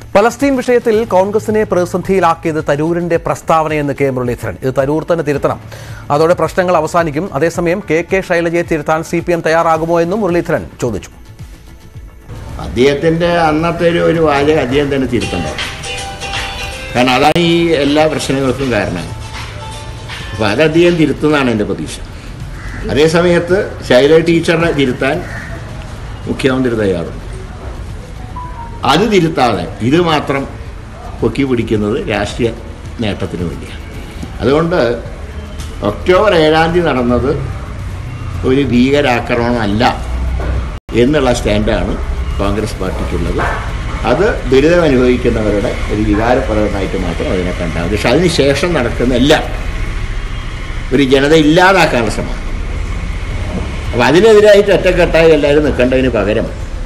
Palestine വിഷയത്തിൽ കോൺഗ്രസിനെ പ്രതിസന്ധിയിലാക്കിയത് തരൂരിന്റെ പ്രസ്താവനയെന്ന് കെ മുരളീധരൻ ഇത് തരൂർ തന്നെ തിരുത്തണം അതോടെ പ്രശ്നങ്ങൾ അവസാനിക്കും അതേസമയം കെ കെ ശൈലജയെ തിരുത്താൻ സി പി എം തയ്യാറാകുമോ എന്നും മുരളീധരൻ ചോദിച്ചു അദ്ദേഹത്തിൻ്റെ അന്നത്തെ ഒരു ഒരു വാചകം അദ്ദേഹം തന്നെ തിരുത്തണ്ടോ കാരണം അതാണ് ഈ എല്ലാ പ്രശ്നങ്ങൾക്കും കാരണം അപ്പോൾ അത് അദ്ദേഹം തിരുത്തുന്നതാണ് എൻ്റെ പ്രതീക്ഷ അതേ സമയത്ത് ശൈല ടീച്ചറിനെ തിരുത്താൻ മുഖ്യമന്ത്രി തയ്യാറുണ്ട് അത് തിരുത്താതെ ഇത് മാത്രം പൊക്കി പിടിക്കുന്നത് രാഷ്ട്രീയ നേട്ടത്തിന് വേണ്ടിയാണ് അതുകൊണ്ട് ഒക്ടോബർ ഏഴാം തീയതി നടന്നത് ഒരു ഭീകരാക്രമണമല്ല എന്നുള്ള സ്റ്റാൻഡാണ് കോൺഗ്രസ് പാർട്ടിക്കുള്ളത് അത് ദുരിതം അനുഭവിക്കുന്നവരുടെ ഒരു വികാരപ്രകടനമായിട്ട് മാത്രം അതിനെ കണ്ടാൽ മതി പക്ഷെ അതിന് ശേഷം നടക്കുന്ന എല്ലാം ഒരു ജനത ഇല്ലാതാക്കാനുള്ള ശ്രമമാണ് അപ്പോൾ അതിനെതിരായിട്ട് ഒറ്റക്കെട്ടായി എല്ലാവരും നിൽക്കേണ്ടതിന് പകരം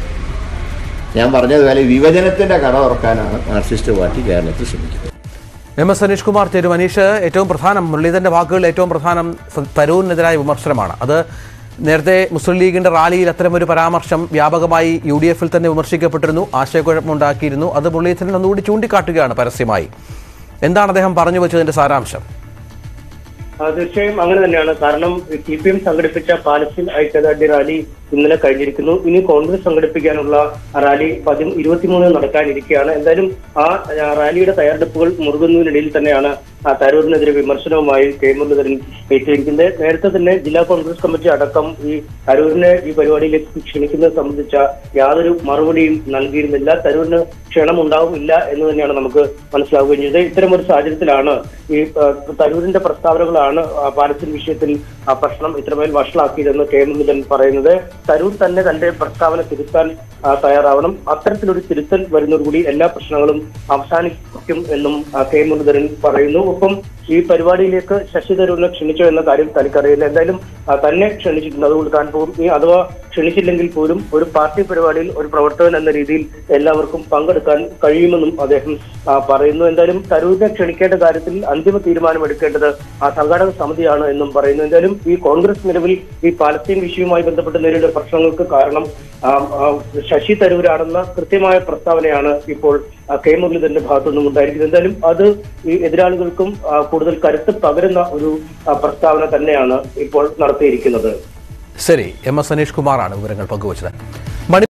ഞാൻ പറഞ്ഞതുപോലെ വിഭജനത്തിൻ്റെ കട തുറക്കാനാണ് മാർക്സിസ്റ്റ് പാർട്ടി കേരളത്തിൽ ശ്രമിക്കുന്നത് എം എസ് അനീഷ് കുമാർ ചേരും അനീഷ് ഏറ്റവും പ്രധാനം മുരളീധരന്റെ വാക്കുകളിൽ ഏറ്റവും പ്രധാനം സ- തരൂരിനെതിരായ വിമർശനമാണ് അത് നേരത്തെ മുസ്ലിം ലീഗിന്റെ റാലിയിൽ അത്തരമൊരു പരാമർശം വ്യാപകമായി യു ഡി എഫിൽ തന്നെ വിമർശിക്കപ്പെട്ടിരുന്നു ആശയക്കുഴപ്പമുണ്ടാക്കിയിരുന്നു അത് മുരളീധരൻ ഒന്നുകൂടി ചൂണ്ടിക്കാട്ടുകയാണ് പരസ്യമായി എന്താണ് അദ്ദേഹം പറഞ്ഞു വെച്ചതിന്റെ സാരാംശം ആ, തീർച്ചയായും അങ്ങനെ തന്നെയാണ് കാരണം സി പി എം സംഘടിപ്പിച്ച പാലസ്തീൻ ഐക്യദാർഢ്യ റാലി ഇന്നലെ കഴിഞ്ഞിരിക്കുന്നു ഇനി കോൺഗ്രസ് സംഘടിപ്പിക്കാനുള്ള റാലി പതി ഇരുപത്തിമൂന്ന് നടക്കാനിരിക്കുകയാണ് എന്തായാലും ആ ആ, റാലിയുടെ തയ്യാറെടുപ്പുകൾ മുറുകുന്നതിനിടയിൽ തന്നെയാണ് ആ തരൂരിനെതിരെ വിമർശനവുമായി കെ മുരളീധരൻ എത്തിയിരിക്കുന്നത് നേരത്തെ തന്നെ ജില്ലാ കോൺഗ്രസ് കമ്മിറ്റി അടക്കം ഈ തരൂരിനെ ഈ പരിപാടിയിലേക്ക് ക്ഷണിക്കുന്നത് സംബന്ധിച്ച യാതൊരു മറുപടിയും നൽകിയിരുന്നില്ല തരൂരിന് ക്ഷണം ഉണ്ടാവില്ല എന്ന് തന്നെയാണ് നമുക്ക് മനസ്സിലാവുകയും ചെയ്തത് ഇത്തരം ഒരു സാഹചര്യത്തിലാണ് ഈ ആ, തരൂരിന്റെ പ്രസ്താവനകളാണ് ആ, പാലസ്തീൻ വിഷയത്തിൽ ആ പ്രശ്നം ഇത്രമേൽ വഷളാക്കിയതെന്ന് കെ മുരളീധരൻ പറയുന്നത് തരൂർ തന്നെ തന്റെ പ്രസ്താവന തിരുത്താൻ ആ, തയ്യാറാവണം അത്തരത്തിലൊരു തിരുത്തൽ വരുന്നതോടുകൂടി എല്ലാ പ്രശ്നങ്ങളും അവസാനിക്കും എന്നും ആ, കെ മുരളീധരൻ പറയുന്നു ഒപ്പം ഈ പരിപാടിയിലേക്ക് ശശി തരൂരിനെ ക്ഷണിച്ചോ എന്ന കാര്യം തനിക്കറിയില്ല എന്തായാലും ആ, തന്നെ ക്ഷണിച്ചിട്ടുണ്ട് അതുകൊണ്ട് താൻ പോകും ഈ അഥവാ ക്ഷണിച്ചില്ലെങ്കിൽ പോലും ഒരു പാർട്ടി പരിപാടിയിൽ ഒരു പ്രവർത്തകൻ എന്ന രീതിയിൽ എല്ലാവർക്കും പങ്കെടുക്കാൻ കഴിയുമെന്നും അദ്ദേഹം ആ, പറയുന്നു എന്തായാലും തരൂരിനെ ക്ഷണിക്കേണ്ട കാര്യത്തിൽ അന്തിമ തീരുമാനമെടുക്കേണ്ടത് ആ സംഘാടക സമിതിയാണ് എന്നും പറയുന്നു എന്തായാലും ഈ കോൺഗ്രസ് നിലവിൽ ഈ പാലസ്തീൻ വിഷയവുമായി ബന്ധപ്പെട്ട് നേരിടുന്ന പ്രശ്നങ്ങൾക്ക് കാരണം ആ, ആ, ശശി തരൂരാണെന്ന കൃത്യമായ പ്രസ്താവനയാണ് ഇപ്പോൾ ആ, കെ മുരളീധരന്റെ ഭാഗത്തു നിന്നും ഉണ്ടായിരിക്കുന്നത് എന്തായാലും അത് ഈ എതിരാളികൾക്കും ആ, കൂടുതൽ കരുത്ത് പകരുന്ന ഒരു ആ, പ്രസ്താവന തന്നെയാണ് ഇപ്പോൾ നടത്തിയിരിക്കുന്നത് ശരി എം എസ് അനീഷ് കുമാറാണ് വിവരങ്ങൾ പങ്കുവച്ചത് മണി